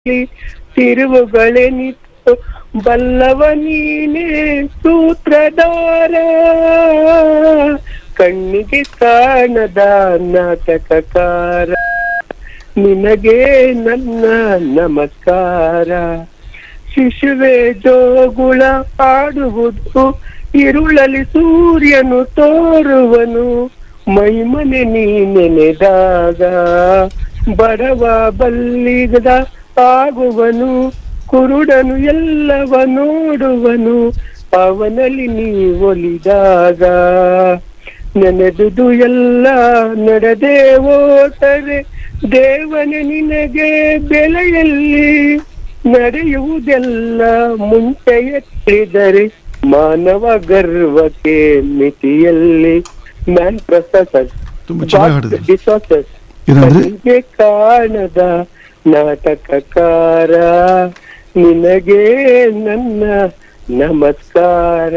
ತಿರುವುಗಳೆನಿತ್ತು ಬಲ್ಲವ ನೀನೇ ಸೂತ್ರಧಾರ ಕಣ್ಣಿಗೆ ಕಾಣದ ನಾಟಕಕಾರ ನಿನಗೆ ನನ್ನ ನಮಸ್ಕಾರ ಶಿಶುವೆ ಜೋಗುಳ ಆಡುವುದು ಇರುಳಲಿ ಸೂರ್ಯನು ತೋರುವನು ಮೈಮನೆ ನೀ ನೆನೆದಾಗ ಬಡವ ಬಲ್ಲಿಗದ ಆಗುವನು ಕುರುಡನು ಎಲ್ಲವ ನೋಡುವನು ಅವನಲ್ಲಿ ನೀ ಒಲಿದಾಗ ನೆನೆದುದು ಎಲ್ಲ ನಡೆದೇ ಓಟರೆ ದೇವನೇ ನಿನಗೆ ಬೆಲೆಯಲ್ಲಿ ನಡೆಯುವುದೆಲ್ಲ ಮುಂಚೆ ಎತ್ತಿದರೆ ಮಾನವ ಗರ್ವಕ್ಕೆ ಮಿತಿಯಲ್ಲಿ ಮ್ಯಾನ್ ಪ್ರೊಸೆಸರ್ ತುಂಬಾ ಚೆನ್ನಾಗಿ ಹಾಡಿದೆ ಡಿಸೋಸಸ್ ಏನಂದ್ರೆ ಕಣ್ಣಿಗೆ ಕಾಣದ ನಾಟಕಕಾರ ನಿನಗೆ ನನ್ನ ನಮಸ್ಕಾರ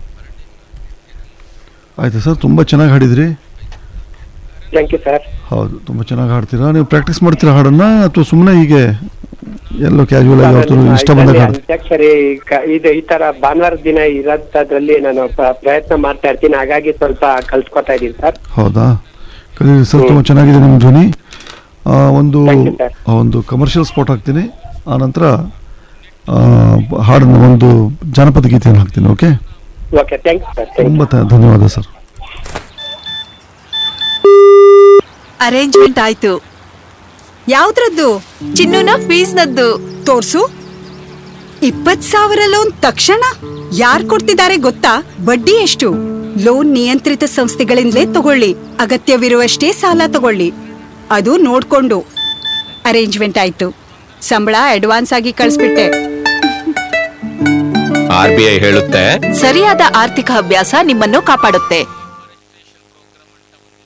ಆಯ್ತು ಸರ್ ತುಂಬಾ ಚೆನ್ನಾಗಿ ಹಾಡಿದ್ರಿ ಥ್ಯಾಂಕ್ ಯು ಸರ್ ಹೌದು ತುಂಬಾ ಚೆನ್ನಾಗಿ ಹಾಡ್ತೀರಾ ನೀವು ಪ್ರಾಕ್ಟೀಸ್ ಮಾಡ್ತೀರಾ ಹಾಡನ್ನ ಅಥವಾ ಸುಮ್ಮನೆ ಹೀಗೆ ಎಲ್ಲೋ ಕ್ಯಾಶುವಲ್ ಆಗಿ ಯಾವತ್ತೂ ಇಷ್ಟ ಬಂದಾಗ ಹಾಡು ಅಂತ್ಯಾಕ್ಷರಿ ಕ- ಇದು ಈ ತರ ಭಾನುವಾರ ದಿನ ಇರೋದ್ರಲ್ಲಿ ನಾನು ಪ್ರ- ಪ್ರಯತ್ನ ಮಾಡ್ತಾ ಇರ್ತೀನಿ ಹಾಗಾಗಿ ಸ್ವಲ್ಪ ಕಲ್ಸ್ಕೊತಾ ಇದೀನಿ ಸರ್ ಹೌದಾ ಕಲೀಲಿ ಸರ್ ತುಂಬ ಚೆನ್ನಾಗಿದೆ ನಿಮ್ಮ ಧ್ವನಿ ಆ, ಒಂದು Thank you, sir. ಆ, ಒಂದು ಕಮರ್ಷಿಯಲ್ ಸ್ಪಾಟ್ ಹಾಕ್ತೀನಿ ಆ ನಂತರ ಆ, ಹಾಡನ್ನು ಒಂದು ಜಾನಪದ ಗೀತೆಯನ್ನು ಹಾಕ್ತೀನಿ okay okay thank you sir thank ತುಂಬ ತ- ಧನ್ಯವಾದ ಸರ್ ಅರೇಂಜ್ಮೆಂಟ್ ಆಯ್ತು ಯಾವ್ದ್ರದ್ದು ಚಿನ್ನುನ ಫೀಸ್ನದ್ದು ತೋರ್ಸು ಇಪ್ಪತ್ ಸಾವಿರ ಲೋನ್ ತಕ್ಷಣ ಯಾರ್ ಕೊಡ್ತಿದ್ದಾರೆ ಗೊತ್ತಾ ಬಡ್ಡಿ ಎಷ್ಟು ಲೋನ್ ನಿಯಂತ್ರಿತ ಸಂಸ್ಥೆಗಳಿಂದಲೇ ತಗೊಳ್ಳಿ ಅಗತ್ಯವಿರುವಷ್ಟೇ ಸಾಲ ತಗೊಳ್ಳಿ ಅದು ನೋಡ್ಕೊಂಡು ಅರೇಂಜ್ಮೆಂಟ್ ಆಯ್ತು ಸಂಬಳ ಅಡ್ವಾನ್ಸ್ ಆಗಿ ಕಳಿಸ್ಬಿಟ್ಟೆ ಆರ್ ಬಿ ಐ ಹೇಳುತ್ತೆ ಸರಿಯಾದ ಆರ್ಥಿಕ ಅಭ್ಯಾಸ ನಿಮ್ಮನ್ನು ಕಾಪಾಡುತ್ತೆ